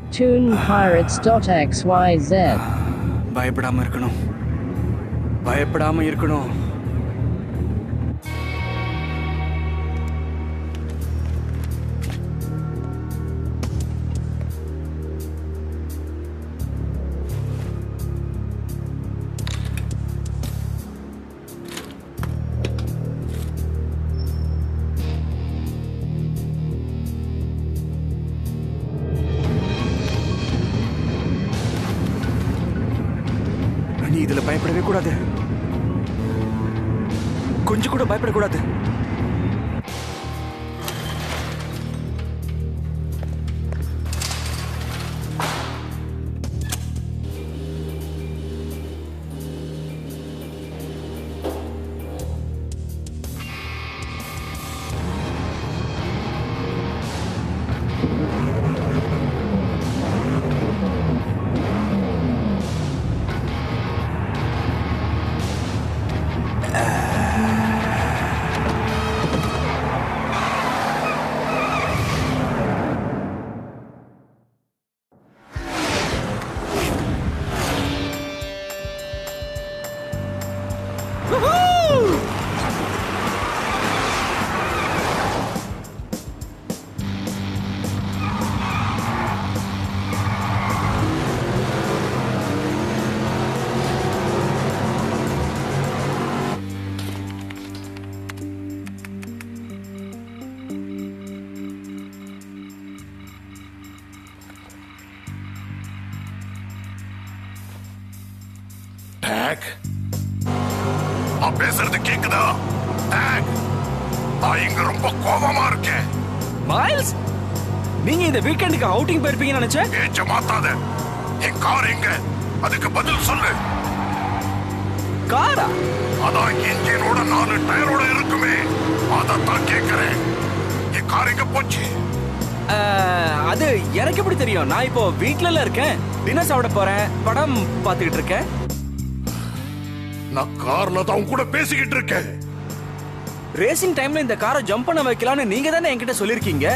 TunePirates.xyz. பயப்படாம இருக்கணும் பயப்படாம இருக்கணும் நீ இதுல பயப்படவே கூடாது கொஞ்சம் கூட பயப்படக்கூடாது டேக் நான் பேசுறது கேக்குதா டேக் நான் இங்க ரொம்ப கோபமா இருக்கேன் மைல்ஸ் நீங்க இந்த வீக்கெண்டுக்கு அவுட்டிங் போயிருப்பீங்கன்னு நினைச்சேன் பேச்ச மாத்தாத என் கார் எங்க அதுக்கு பதில் சொல்லு காரா அதான் இன்ஜினோட நாலு டயரோட இருக்குமே அதான் கேக்குறேன் என் கார் எங்க போச்சு அஹ், அது எனக்கு எப்படி தெரியும் நான் இப்போ வீட்ல இருக்கேன் டின்னர் சாப்பிட போறேன் படம் பார்த்துக்கிட்டு இருக்கேன் நான் கார்ல தான் உன் கூட பேசிக்கிட்டு இருக்கேன் ரேசிங் டைம்ல இந்த காரை ஜம்ப் பண்ண வைக்கலாம்னு நீங்க தானே என்கிட்ட சொல்லிருக்கீங்க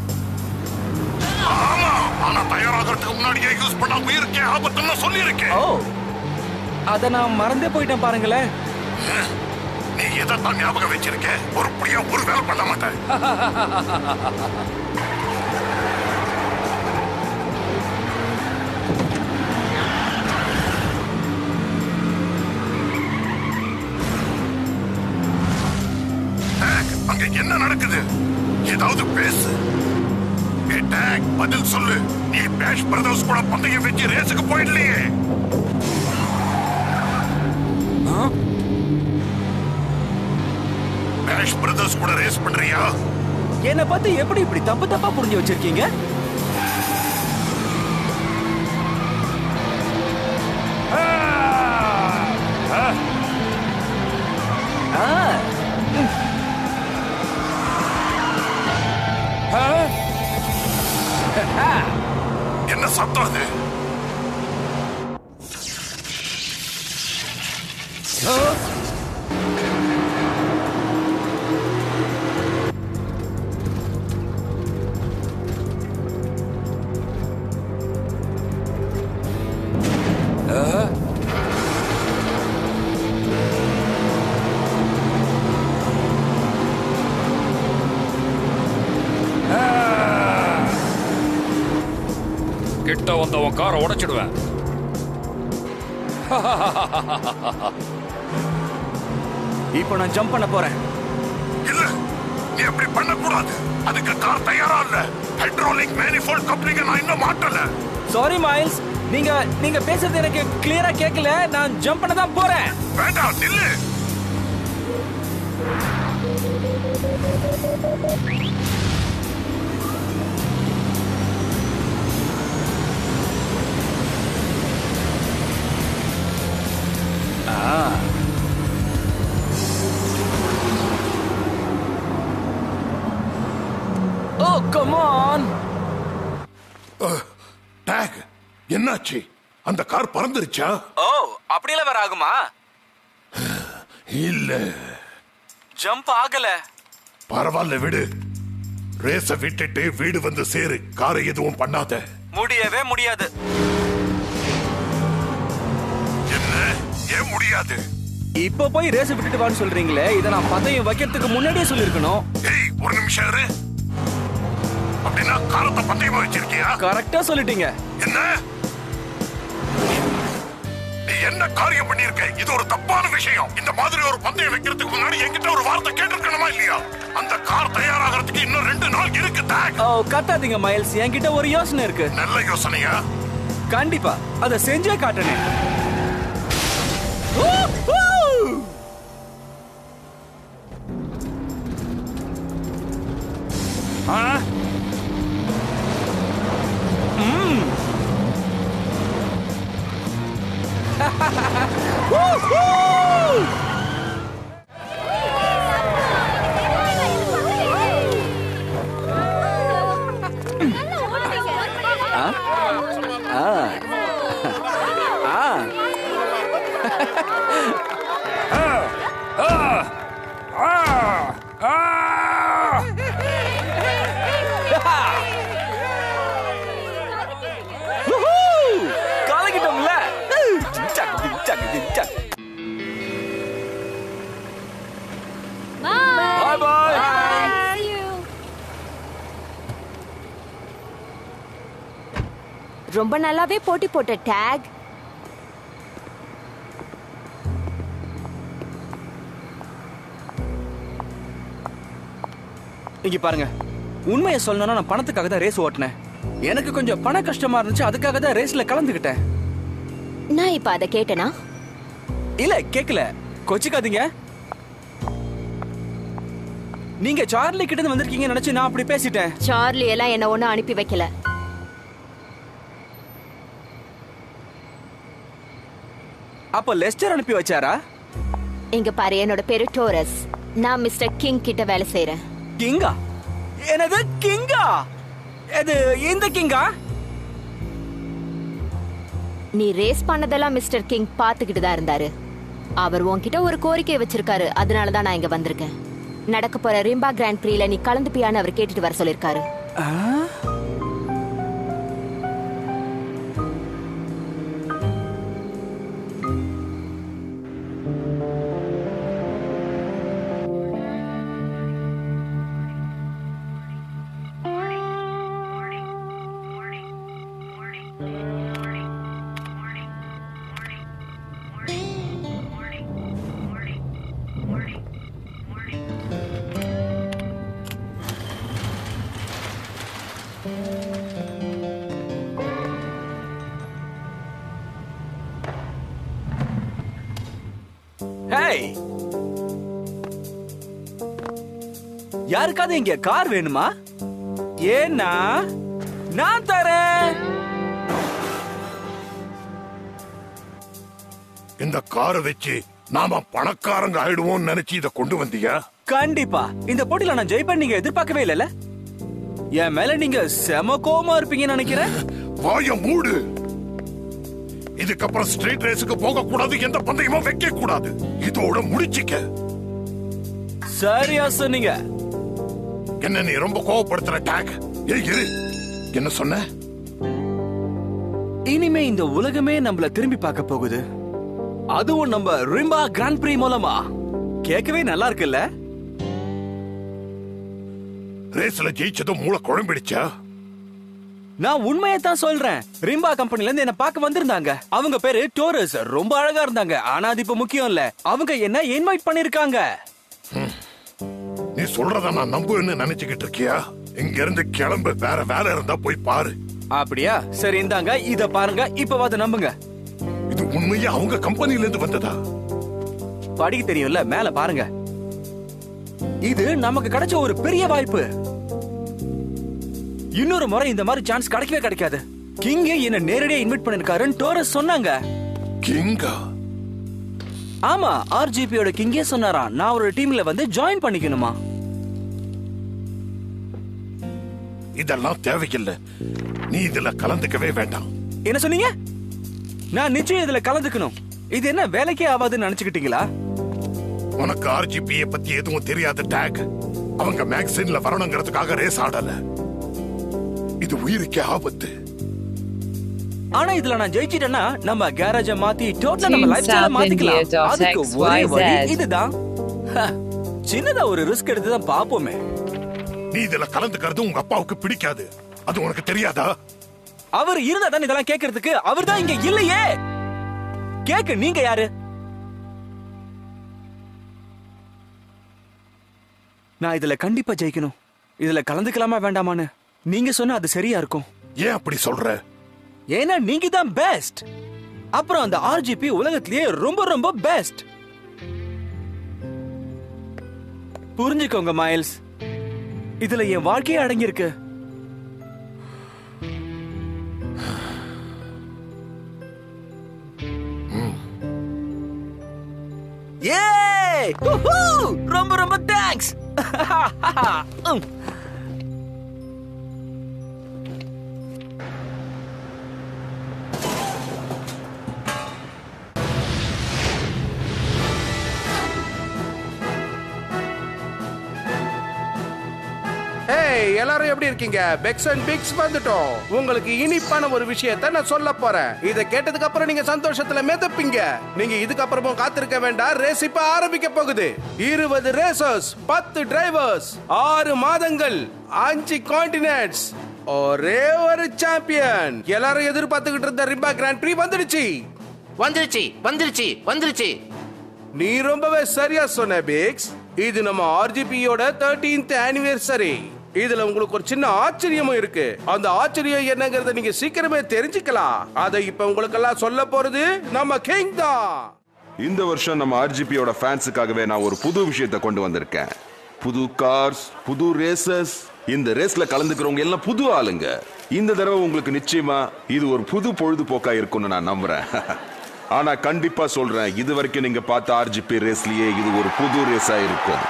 ஆமா ஆனா தயாராகிறதுக்கு முன்னாடியே யூஸ் பண்ண உயிருக்கே ஆபத்துன்னு சொல்லியிருக்கேன் ஓ அத நான் மறந்தே போயிட்டேன் பாருங்களேன் நீ எதைத்தான் ஞாபகம் வச்சிருக்க ஒரு புடியா ஒரு வேலை பண்ண மாட்டேன் டேக், அங்க என்ன நடக்குது ஏதாவது பேசு ஏ, டேக், பதில் சொல்லு நீ பேஷ் பிரதர்ஸ் கூட பந்தயம் வச்சு ரேஸுக்கு போயிடலையே பேஷ் பிரதர்ஸ் கூட ரேஸ் பண்றியா என்னை பத்தி எப்படி இப்படி தப்பு தப்பா புரிஞ்சு வச்சிருக்கீங்க ஆ. என்ன சத்தம் அது கிட்ட வந்தவன் காரை உடைச்சிடுவேன் இப்போ நான் ஜம்ப் பண்ண போறேன் இல்ல நீ அப்படி பண்ணக்கூடாது அதுக்கு கார் தயாரா இல்ல ஹைட்ரோலிக் மேனிஃபோல்ட் கப்ளிங்க நான் இன்னும் மாட்டல சாரி மைல்ஸ் நீங்க நீங்க பேசுறது எனக்கு கிளியரா கேட்கல நான் ஜம்ப் பண்ண தான் போறேன் வேண்டாம் நில்லு ஓ கம் ஆன் டேக் என்னாச்சு அந்த கார் பறந்துருச்சா ஓ அப்படியெல்லாம் வேற ஆகுமா இல்ல ஜம்ப் ஆகல பரவாயில்ல விடு ரேஸ விட்டுட்டு வீடு வந்து சேரு காரை எதுவும் பண்ணாத முடியவே முடியாது என்ன ஏன் முடியாது இப்ப போய் ரேஸ் விட்டுட்டு வான்னு சொல்றீங்களே இதை நான் பந்தயம் வைக்கிறதுக்கு முன்னாடியே சொல்லிருக்கணும் ஏய் ஒரு நிமிஷம் இரு அப்படின்னா காலத்தை பந்தயமா வச்சிருக்கியா கரெக்டா சொல்லிட்டீங்க என்ன நீ என்ன காரியம் பண்ணிருக்க இது ஒரு தப்பான விஷயம் இந்த மாதிரி ஒரு பந்தயம் வைக்கிறதுக்கு முன்னாடி என்கிட்ட ஒரு வார்த்தை கேட்டிருக்கணுமா இல்லையா அந்த கார் தயாராகிறதுக்கு இன்னும் ரெண்டு நாள் இருக்கு டாக் ஓ கத்தாதீங்க மைல்ஸ் என்கிட்ட ஒரு யோசனை இருக்கு நல்ல யோசனையா கண்டிப்பா அதை செஞ்சே காட்டுனேன் ஆ? ஆ! ஆ! கலக்கிட்டோம்ல ஜிக் ஜிக் ஜக் ஜிக் ஜக். Bye. Bye bye. See you. ரொம்ப நல்லாவே போட்டி போட்ட டேக் இங்க பாருங்க உண்மையை சொல்லணும்னா நான் பணத்துக்காக தான் ரேஸ் ஓட்டினேன் எனக்கு கொஞ்சம் பண கஷ்டமா இருந்துச்சு அதுக்காக தான் ரேஸ்ல கலந்துக்கிட்டேன் நான் இப்ப அதை கேட்டேனா இல்ல கேக்கல கொச்சிக்காதீங்க நீங்க சார்லி கிட்ட இருந்து வந்திருக்கீங்கன்னு நினைச்சு நான் அப்படி பேசிட்டேன் சார்லி எல்லாம் என்ன ஒண்ணு அனுப்பி வைக்கல அப்ப லெஸ்டர் அனுப்பி வச்சாரா இங்க பாரு என்னோட பேரு டோரஸ் நான் மிஸ்டர் கிங் கிட்ட வேலை செய்யறேன் கிங்கா என்னது கிங்கா இது இந்த கிங்கா நீ ரேஸ் பண்ணதெல்லாம் மிஸ்டர் கிங் பாத்துக்கிட்டு தான் இருந்தாரு அவர் உன்கிட்ட ஒரு கோரிக்கை வச்சிருக்காரு அதனால தான் நான் இங்க வந்திருக்கேன் நடக்க போற ரிம்பா கிராண்ட் ப்ரீல நீ கலந்துப்பியான்னு அவர் கேட்டுட்டு வர சொல்லிருக்காரு ஆ? ஹேய் யாருக்காவது இங்க கார் வேணுமா ஏன்னா நான் தரேன் இந்த காரை வச்சு நாம பணக்காரங்க ஆயிடுவோம்னு நினைச்சு இத கொண்டு வந்தியா கண்டிப்பா இந்த போட்டியில நான் ஜெயிப்பேன் நீங்க எதிர்பார்க்கவே இல்லைல்ல என் மேல நீங்க செம கோவமா இருப்பீங்கன்னு நினைக்கிறேன் வாய மூடு இதுக்கப்புறம் ஸ்ட்ரீட் ரேஸுக்கு போக கூடாது எந்த பந்தயமும் வைக்க கூடாது இதோட முடிச்சிக்க சரியா சொன்னீங்க என்ன நீ ரொம்ப கோவப்படுத்துற டேக் ஏய் இரு என்ன சொன்ன இனிமே இந்த உலகமே நம்மள திரும்பி பார்க்க போகுது அதுவும் நம்ம ரிம்பா கிராண்ட் பிரீ மூலமா கேட்கவே நல்லா இருக்குல்ல ரேஸ்ல ஜெயிச்சதும் மூளை குழம்பிடுச்சா நான் உண்மையை தான் சொல்றேன் ரிம்பா கம்பெனில இருந்து என்ன பார்க்க வந்திருந்தாங்க அவங்க பேரு டோரஸ் ரொம்ப அழகா இருந்தாங்க ஆனா அது இப்ப முக்கியம் இல்ல அவங்க என்ன இன்வைட் பண்ணிருக்காங்க நீ சொல்றத நான் நம்புவேன்னு நினைச்சுக்கிட்டு இருக்கியா இங்க இருந்து கிளம்பு வேற வேலை இருந்தா போய் பாரு அப்படியா சரி இந்தாங்க இத பாருங்க இப்பவாது நம்புங்க இது உண்மையா அவங்க கம்பெனில இருந்து வந்ததா படிக்க தெரியும்ல மேல பாருங்க இது நமக்கு கிடைச்ச ஒரு பெரிய வாய்ப்பு இன்னொரு முறை இந்த மாதிரி சான்ஸ் கிடைக்கவே கிடைக்காது கிங் என்ன நேரடியா இன்வைட் பண்ணிருக்காருன்னு டோரஸ் சொன்னாங்க கிங்கா ஆமா ஆர்ஜிபியோட கிங்கே சொன்னாராம் நான் ஒரு டீம்ல வந்து ஜாயின் பண்ணிக்கணுமா இதெல்லாம் தேவையில்லை நீ இதுல கலந்துக்கவே வேண்டாம் என்ன சொன்னீங்க நான் நிச்சயம் இதுல கலந்துக்கணும் இது என்ன வேலைக்கே ஆகாதுன்னு நினைச்சுக்கிட்டீங்களா உனக்கு ஆர்ஜிபியை பத்தி எதுவும் தெரியாத டேக் அவங்க மேக்சின்ல வரணுங்கிறதுக்காக ரேஸ் ஆடல இது உயிருக்கே ஆபத்து ஆனா இதுல நான் ஜெயிச்சிட்டேன்னா நம்ம கேரேஜ மாத்தி டோட்டலா நம்ம Team லைஃப் ஸ்டைல South மாத்திக்கலாம் India dot அதுக்கு ஒரே XYZ. வழி இதுதான் ஹ, சின்னதா ஒரு ரிஸ்க் எடுத்து தான் பாப்போமே நீ இதுல கலந்துக்கிறது உங்க அப்பாவுக்கு பிடிக்காது அது உனக்கு தெரியாதா அவர் இருந்தா தான் இதெல்லாம் கேக்குறதுக்கு அவர் தான் இங்க இல்லையே கேக்கு நீங்க யாரு நான் இதுல கண்டிப்பா ஜெயிக்கணும் இதுல கலந்துக்கலாமா வேண்டாமான்னு நீங்க சொன்னா அது சரியா இருக்கும் ஏன் அப்படி சொல்ற ஏன்னா நீங்க தான் பெஸ்ட் அப்புறம் அந்த ஆர்ஜிபி உலகத்திலேயே ரொம்ப ரொம்ப பெஸ்ட் புரிஞ்சுக்கோங்க மைல்ஸ் இதுல என் வாழ்க்கையே அடங்கியிருக்கு ஏய் உஹூ! ரொம்ப ரொம்ப தேங்க்ஸ் ஏய் எல்லாரும் எப்படி இருக்கீங்க பெக்ஸ் அண்ட் பிக்ஸ் வந்துட்டோம் உங்களுக்கு இனிப்பான ஒரு விஷயத்தை நான் சொல்ல போறேன் இத கேட்டதுக்கு அப்புறம் நீங்க சந்தோஷத்துல மிதப்பீங்க நீங்க இதுக்கு அப்புறமும் காத்திருக்க வேண்டாம் ரேஸ் இப்ப ஆரம்பிக்க போகுது இருபது ரேசர்ஸ் பத்து டிரைவர்ஸ் ஆறு மாதங்கள் அஞ்சு கான்டினென்ட்ஸ் ஒரே ஒரு சாம்பியன் எல்லாரும் எதிர்பார்த்துக்கிட்டு இருந்த ரிம்பா கிராண்ட் ப்ரீ வந்துடுச்சு வந்துருச்சு வந்துருச்சு வந்துருச்சு நீ ரொம்பவே சரியா சொன்ன பிக்ஸ் இது நம்ம ஆர்ஜிபியோட தேர்டீன்த் ஆனிவர்சரி இதுல உங்களுக்கு ஒரு சின்ன ஆச்சரியமும் இருக்கு அந்த ஆச்சரியம் என்னங்கறத நீங்க சீக்கிரமே தெரிஞ்சுக்கலாம் அதை இப்ப உங்களுக்கெல்லாம் சொல்ல போறது நம்ம கிங் தான் இந்த வருஷம் நம்ம ஆர்ஜிபியோட ஃபேன்ஸுக்காகவே நான் ஒரு புது விஷயத்தை கொண்டு வந்திருக்கேன் புது கார்ஸ் புது ரேசஸ் இந்த ரேஸ்ல கலந்துக்கிறவங்க எல்லாம் புது ஆளுங்க இந்த தடவை உங்களுக்கு நிச்சயமா இது ஒரு புது பொழுதுபோக்கா இருக்கும்னு நான் நம்புறேன் ஆனா கண்டிப்பா சொல்றேன் இது வரைக்கும் நீங்க பார்த்த ஆர்ஜிபி ரேஸ்லயே இது ஒரு புது ரேஸா இருக்கும்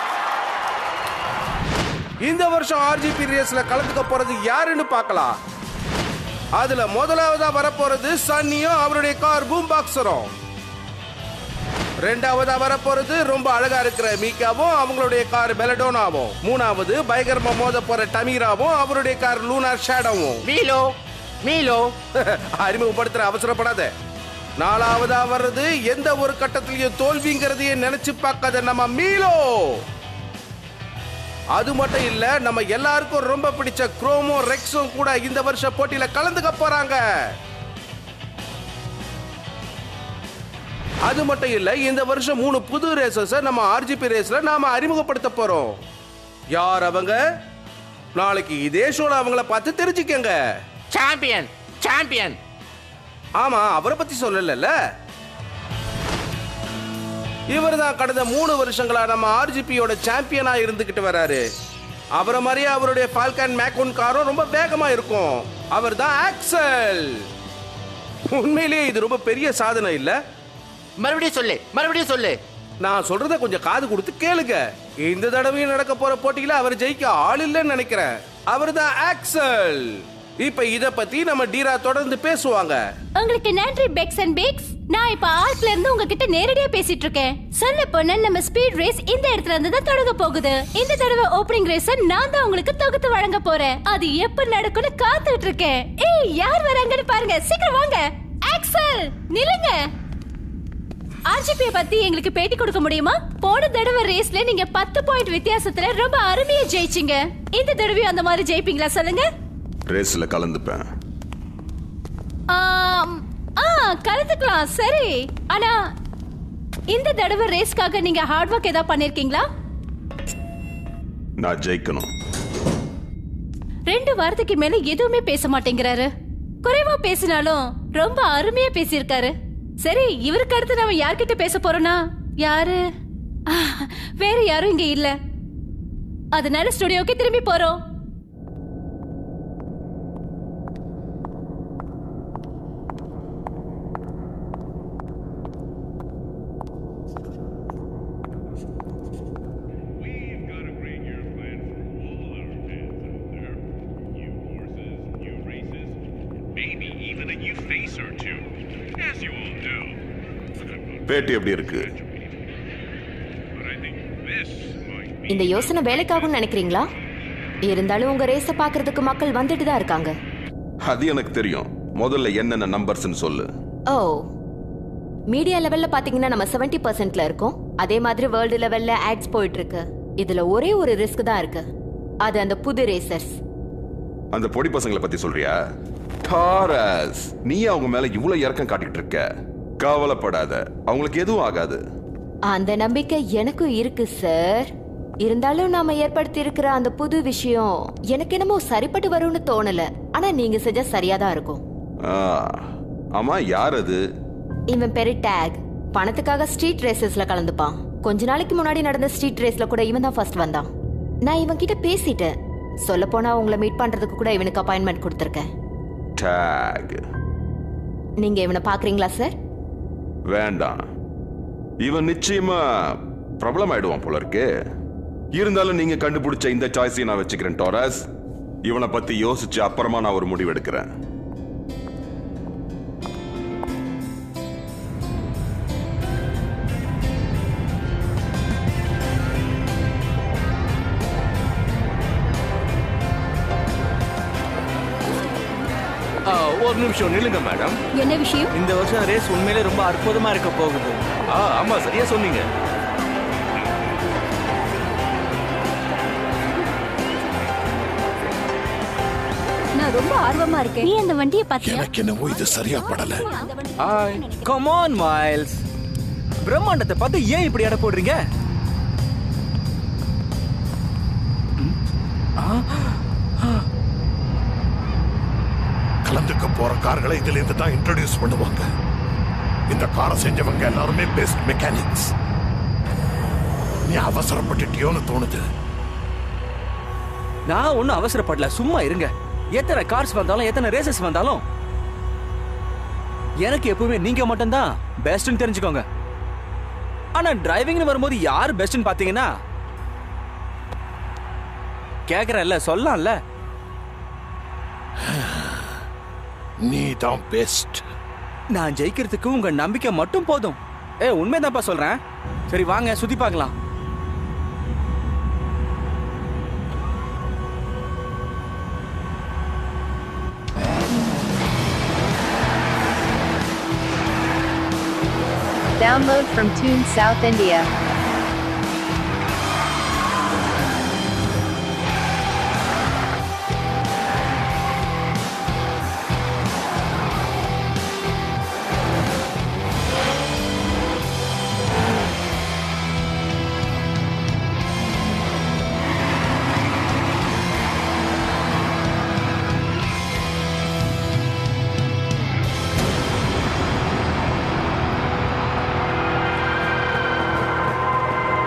இந்த வருஷம் ஆர்ஜிபி ரேஸ்ல கலந்துக்க போறது யாருன்னு பார்க்கலாம் அதுல முதலாவதா வரப்போறது சன்னியும் அவருடைய கார் பூம் பாக்ஸரும் ரெண்டாவதா வரப்போறது ரொம்ப அழகா இருக்கிற மீகாவும் அவங்களுடைய கார் பெலடோனாவும் மூணாவது பயங்கரமா மோத போற டமீராவும் அவருடைய கார் லூனார் ஷேடோவும் மீலோ மீலோ அறிமுகப்படுத்துற அவசரப்படாத நாலாவதா வர்றது எந்த ஒரு கட்டத்திலையும் தோல்விங்கிறதையே நினைச்சு பார்க்காத நம்ம மீலோ அது மட்டும் இல்ல நம்ம எல்லாருக்கும் ரொம்ப பிடிச்ச குரோமோ ரெக்ஸும் கூட இந்த வருஷ போட்டியில கலந்துக்க போறாங்க அது மட்டும் இல்ல இந்த வருஷம் மூணு புது ரேசஸ் நம்ம ஆர்ஜிபி ரேஸ்ல நாம அறிமுகப்படுத்த போறோம் யார் அவங்க நாளைக்கு இதே ஷோல அவங்கள பார்த்து தெரிஞ்சுக்கங்க சாம்பியன் சாம்பியன் ஆமா அவரை பத்தி சொல்லல இவர் தான் கடந்த மூணு வருஷங்களா நம்ம ஆர்ஜிபியோட சாம்பியனா இருந்துகிட்டு வராரு அவரை மாதிரியே அவருடைய ஃபால்கன் மேக்கோன் காரும் ரொம்ப வேகமா இருக்கும் அவர் தான் ஆக்சல் உண்மையிலேயே இது ரொம்ப பெரிய சாதனை இல்ல மறுபடியும் சொல்லு மறுபடியும் சொல்லு நான் சொல்றத கொஞ்சம் காது கொடுத்து கேளுங்க இந்த தடவையும் நடக்க போற போட்டியில அவர் ஜெயிக்க ஆள் இல்லைன்னு நினைக்கிறேன் அவர் தான் ஆக்சல் இப்ப இத பத்தி நம்ம டீரா தொடர்ந்து பேசுவாங்க உங்களுக்கு நன்றி பெக்ஸ் அண்ட் பிக்ஸ் நான் இப்ப ஆர்க்ல இருந்து உங்ககிட்ட நேரடியா பேசிட்டு இருக்கேன் சொல்ல போனா நம்ம ஸ்பீட் ரேஸ் இந்த இடத்துல இருந்து தான் தொடங்க போகுது இந்த தடவை ஓப்பனிங் ரேஸ் நான் தான் உங்களுக்கு தொகுத்து வழங்க போறேன் அது எப்ப நடக்கும்னு காத்துட்டு இருக்கேன் ஏய் யார் வராங்கன்னு பாருங்க சீக்கிரம் வாங்க ஆக்சல் நில்லுங்க ஆர்ஜிபி பத்தி எங்களுக்கு பேட்டி கொடுக்க முடியுமா போன தடவை ரேஸ்ல நீங்க பத்து பாயிண்ட் வித்தியாசத்துல ரொம்ப அருமையா ஜெயிச்சீங்க இந்த தடவையும் அந்த மாதிரி ஜெயிப்பீங்களா சொல்லுங்க ரேஸ்ல கலந்துப்பேன் ஆம், ஆ கலந்துக்கலாம் சரி ஆனா இந்த தடவை ரேஸ்க்காக நீங்க ஹார்ட் ஒர்க் ஏதாவது பண்ணிருக்கீங்களா நான் ஜெயிக்கணும் ரெண்டு வாரத்துக்கு மேல எதுவுமே பேச மாட்டேங்கிறாரு குறைவா பேசினாலும் ரொம்ப அருமையா பேசியிருக்காரு சரி இவருக்கு அடுத்து நாம யார்கிட்ட பேச போறோம்னா யாரு ஆ, வேற யாரும் இங்க இல்ல அதனால ஸ்டுடியோக்கு திரும்பி போறோம் We've got a great year planned for all our fans out there. New horses, new races, maybe even a new face or two, as you all know. பேட்டி எப்படி இருக்கு But I think this might be இந்த யோசனை வேலைக்காகும்னு நினைக்கிறீங்களா இருந்தாலும் உங்க ரேஸ பாக்குறதுக்கு மக்கள் வந்துட்டு தான் இருக்காங்க அது எனக்கு தெரியும் முதல்ல என்னென்ன நம்பர்ஸ்னு சொல்லு ஓ மீடியா லெவல்ல பாத்தீங்கன்னா நம்ம 70% பர்சன்ட்ல இருக்கோம் அதே மாதிரி வேர்ல்டு லெவல்ல ஆட்ஸ் போயிட்டு இருக்கு இதுல ஒரே ஒரு ரிஸ்க் தான் இருக்கு அது அந்த புது ரேசர்ஸ் அந்த பொடி பசங்களை பத்தி சொல்றியா டாரஸ் நீ அவங்க மேல இவ்வளவு இறக்கம் காட்டிட்டு இருக்க கவலைப்படாத அவங்களுக்கு எதுவும் ஆகாது அந்த நம்பிக்கை எனக்கும் இருக்கு சார் இருந்தாலும் நாம ஏற்படுத்தி இருக்கிற அந்த புது விஷயம் எனக்கு என்னமோ சரிப்பட்டு வரும்னு தோணல ஆனா நீங்க செஞ்சா சரியாதான் இருக்கும் ஆ, ஆமா யார் அது இவன் பேரு டேக் பணத்துக்காக ஸ்ட்ரீட் ரேசஸ்ல கலந்துப்பான் கொஞ்ச நாளைக்கு முன்னாடி நடந்த ஸ்ட்ரீட் ரேஸ்ல கூட இவன் தான் ஃபர்ஸ்ட் வந்தான் நான் இவன் கிட்ட பேசிட்டேன் சொல்ல போனா உங்களை மீட் பண்றதுக்கு கூட இவனுக்கு அப்பாயின்மெண்ட் கொடுத்துருக்கேன் டேக் நீங்க இவனை பாக்குறீங்களா சார் வேண்டாம் இவன் நிச்சயமா பிரபலம் ஆயிடுவான் போல இருக்கு இருந்தாலும் நீங்க கண்டுபிடிச்ச இந்த சாய்ஸையும் நான் வச்சுக்கிறேன் டாரஸ் இவனை பத்தி யோசிச்சு அப்புறமா நான் ஒரு முடிவு எடுக்கிறேன் ஆ, ஒரு நிமிஷம் நில்லுங்க மேடம் என்ன விஷயம் இந்த வருஷம் ரேஸ் உண்மையிலே ரொம்ப அற்புதமா இருக்க போகுது ஆ ஆமா சரியா சொன்னீங்க நான் ரொம்ப ஆர்வமா இருக்கேன் நீ அந்த வண்டியை பாத்தியா எனக்கு என்னவோ இது சரியா படல ஹாய் கம் ஆன் மைல்ஸ் பிரம்மாண்டத்தை பார்த்து ஏன் இப்படி எடை போடுறீங்க கலந்துக்க போற கார்களை இதுல இருந்து தான் இன்ட்ரோடியூஸ் பண்ணுவாங்க இந்த காரை செஞ்சவங்க எல்லாருமே பெஸ்ட் மெக்கானிக்ஸ் நீ அவசரப்பட்டுட்டியோன்னு தோணுது நான் ஒன்னும் அவசரப்படல சும்மா இருங்க எத்தனை கார்ஸ் வந்தாலும் எத்தனை ரேசஸ் வந்தாலும் எனக்கு எப்பவுமே நீங்க மட்டும்தான் பெஸ்ட்னு தெரிஞ்சுக்கோங்க ஆனா டிரைவிங்னு வரும்போது யார் பெஸ்ட்னு பாத்தீங்கன்னா கேக்குறேன்ல சொல்லலாம்ல நீ தான் பெஸ்ட் நான் ஜெயிக்கிறதுக்கு உங்க நம்பிக்கை மட்டும் போதும் ஏ உண்மைதான்ப்பா சொல்றேன் சரி வாங்க சுத்தி பார்க்கலாம் Download from Tune South India.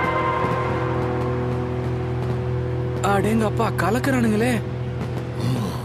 அடேங்கப்பா கலக்குறானுங்களே